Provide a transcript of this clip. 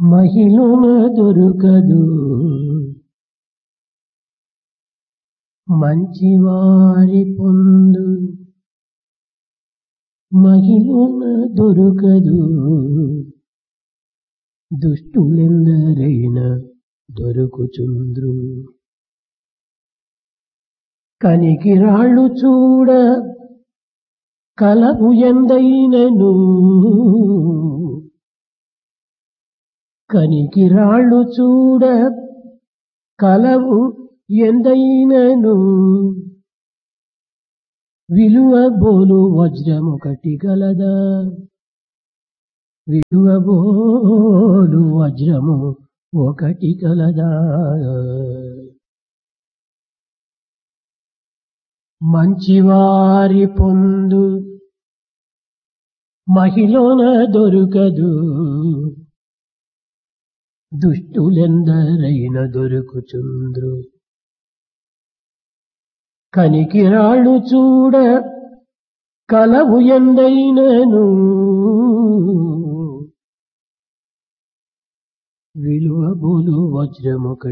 మహిళన దొరకదు మంచివారి పొందు మహిళన దొరకదు దుష్టులెందరైన దొరుకుచుంద్రు కనికి రాళ్ళు చూడ కలవు ఎందైనను కనికి రాళ్ళు చూడ కలవు ఎందైనను విలువ బోలు వజ్రమొకటి గలదా విలువ బోలు వజ్రము ఒకటి కలదా మంచివారి పొందు మహిళన దొరకదు దుష్టులెందరైన దొరుకుచుంద్రు కనికి రాళ్ళు చూడ కలవు ఎందైనను విలువ బోలు వజ్రమొక